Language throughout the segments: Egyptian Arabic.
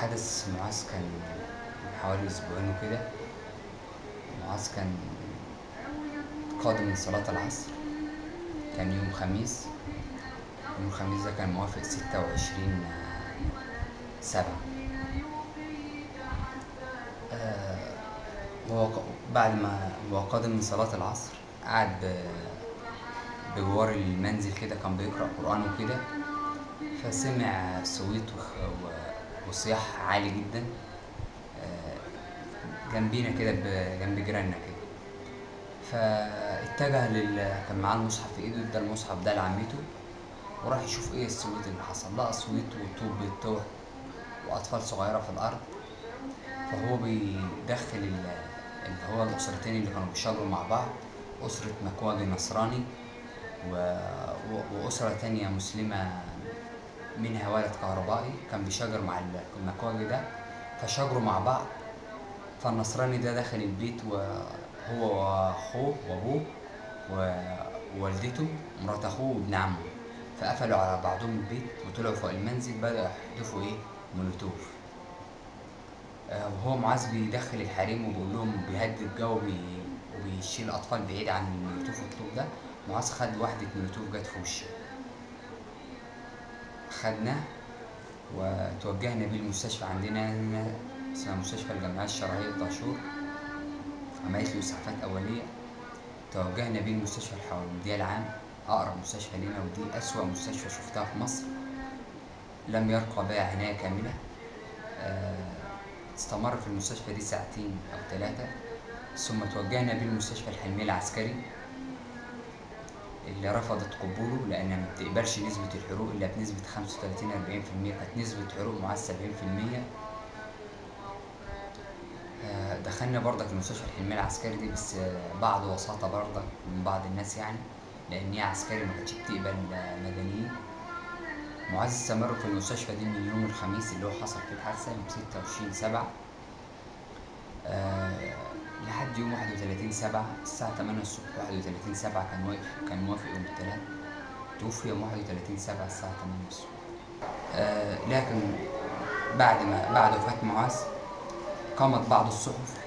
حدث معاذ كان من حوالي أسبوعين وكده معاذ كان قادم من صلاة العصر كان يوم خميس يوم الخميس ده كان موافق ستة وعشرين سبعة آه، هو ق- بعد ما هو قادم من صلاة العصر قعد ب- بجوار المنزل كده كان بيقرأ قرآن وكده فسمع صويت وخ- و- وصياح عالي جدا آه، جنبينا كده ب- جنب جيراننا كده فاتجه لل كان معاه المصحف في ايده ادى المصحف ده لعمته وراح يشوف ايه الصويت اللي حصل لقى صويت وطوب بيتطوح واطفال صغيره في الارض فهو بيدخل ال- اللي هو الاسرتين اللي كانوا بيشتغلوا مع بعض اسره مكواجي نصراني و... و... واسره تانية مسلمه منها ولد كهربائي كان بيشاجر مع ال- المكواجي ده فشاجروا مع بعض فالنصراني ده دخل البيت وهو واخوه وابوه ووالدته مرات اخوه وابن عمه فقفلوا على بعضهم البيت وطلعوا فوق المنزل بدأوا يحدفوا ايه مولوتوف آه، وهو معاذ بيدخل الحريم وبيقول لهم بيهدي الجو وبي- وبيشيل الاطفال بعيد عن المولوتوف والطوب ده معاذ خد واحدة مولوتوف جت في وشه خدناه وتوجهنا بيه المستشفى عندنا هنا اسمها مستشفى الجمعية الشرعية الدهشور عملت له إسعافات أولية توجهنا بيه المستشفى الحوالي العام أقرب مستشفى لنا ودي أسوأ مستشفى شفتها في مصر لم يرقى بها عناية كاملة آه، استمر في المستشفى دي ساعتين أو ثلاثة ثم توجهنا بيه المستشفى الحلمية العسكري اللي رفضت قبوله لأنها ما بتقبلش نسبة الحروق إلا بنسبة 35 40% كانت نسبة حروق معاه 70% آه، دخلنا برضك المستشفى الحلمية العسكري دي بس آه، بعد وساطة برضك من بعض الناس يعني لأن هي عسكري ما كانتش بتقبل آه، مدنيين معاذ استمر في المستشفى دي من يوم الخميس اللي هو حصل فيه الحادثة يوم 26 سبعة آه لحد يوم 31 سبعة الساعة 8 الصبح 31 سبعة كان واقف كان موافق يوم الثلاث توفي يوم 31 سبعة الساعة 8 الصبح آه لكن بعد ما بعد وفاة معاذ قامت بعض الصحف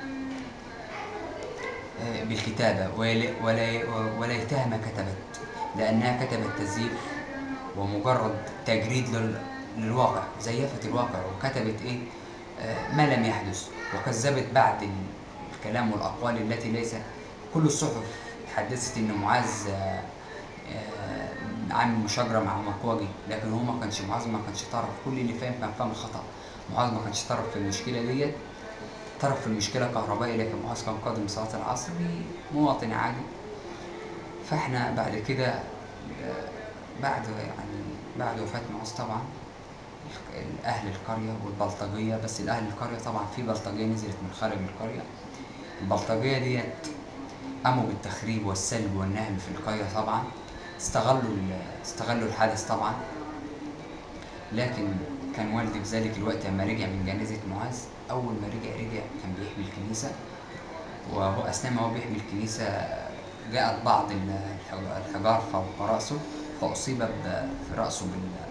آه، بالكتابة ولا ولا ولا يتهم ما كتبت لأنها كتبت تزييف ومجرد تجريد لل- للواقع زيفت الواقع وكتبت إيه آه، ما لم يحدث وكذبت بعد ال- الكلام والأقوال التي ليس كل الصحف حدثت إن معاذ آه، آه، عامل مشاجرة مع مكواجي لكن هو ما كانش معاذ ما كانش طرف كل اللي فاهم كان فاهم خطأ معاذ ما كانش طرف في المشكلة ديت طرف في المشكلة كهربائي لكن معاذ كان قادم صلاة العصر مواطن عادي فاحنا بعد كده آه، بعد يعني بعد وفاة معاذ طبعا ال- أهل القرية والبلطجية بس الأهل القرية طبعا في بلطجية نزلت من خارج القرية البلطجية ديت قاموا بالتخريب والسلب والنهب في القرية طبعا استغلوا ال- استغلوا الحدث طبعا لكن كان والدي في ذلك الوقت لما رجع من جنازة معاذ أول ما رجع رجع كان بيحمي الكنيسة وهو أثناء ما هو بيحمي الكنيسة جاءت بعض ال- الح- الحجار فوق رأسه فأصيب ب- في رأسه بال-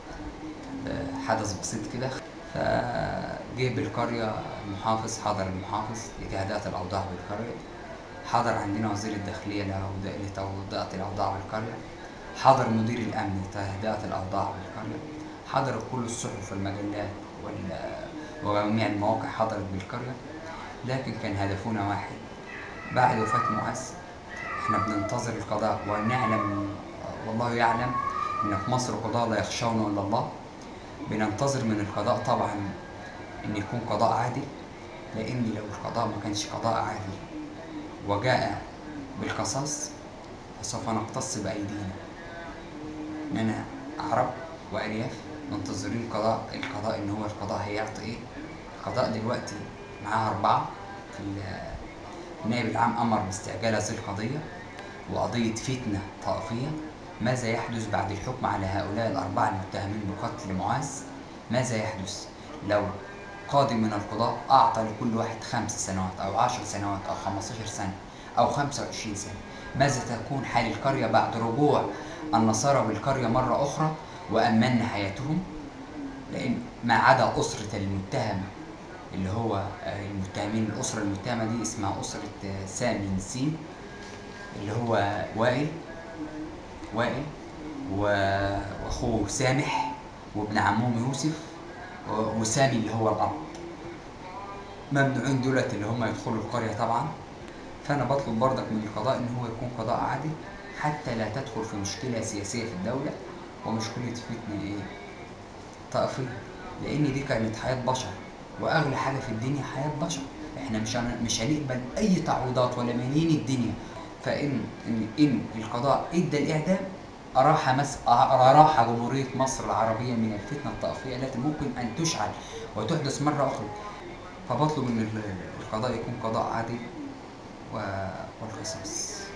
بحدث بسيط كده فجه بالقرية المحافظ حضر المحافظ لتهدئة الأوضاع بالقرية حضر عندنا وزير الداخلية لهود- لتوضئة الأوضاع بالقرية حضر مدير الأمن لتهدئة الأوضاع بالقرية حضر كل الصحف والمجلات وال- وجميع المواقع حضرت بالقرية لكن كان هدفنا واحد بعد وفاة معاذ احنا بننتظر القضاء ونعلم والله يعلم ان في مصر قضاء لا يخشون الا الله بننتظر من القضاء طبعا ان يكون قضاء عادل لان لو القضاء ما كانش قضاء عادل وجاء بالقصاص فسوف نقتص بايدينا اننا عرب وارياف منتظرين قضاء القضاء ان هو القضاء هيعطي ايه القضاء دلوقتي معاه اربعه في ال- النائب العام امر باستعجال هذه القضيه وقضيه فتنه طائفيه ماذا يحدث بعد الحكم على هؤلاء الاربعه المتهمين بقتل معاذ ماذا يحدث لو قاضي من القضاء اعطى لكل واحد خمس سنوات او عشر سنوات او خمستاشر سنه او خمسة وعشرين سنه ماذا تكون حال القريه بعد رجوع النصارى بالقريه مره اخرى وامنا حياتهم لان ما عدا اسره المتهم اللي هو آه، المتهمين الاسره المتهمه دي اسمها اسره آه، سامي نسيم اللي هو وائل وائل و- واخوه سامح وابن عمهم يوسف و- وسامي اللي هو الاب ممنوعين دولت اللي هم يدخلوا القريه طبعا فانا بطلب برضك من القضاء ان هو يكون قضاء عادل حتى لا تدخل في مشكله سياسيه في الدوله ومشكله فتنه ايه طائفيه لان دي كانت حياه بشر واغلى حاجه في الدنيا حياه بشر احنا مش هن- مش هنقبل اي تعويضات ولا ملايين الدنيا فان ان ان القضاء ادى الاعدام اراح مس اراح جمهوريه مصر العربيه من الفتنه الطائفيه التي ممكن ان تشعل وتحدث مره اخرى فبطلب ان ال- القضاء يكون قضاء عادل و- والقصاص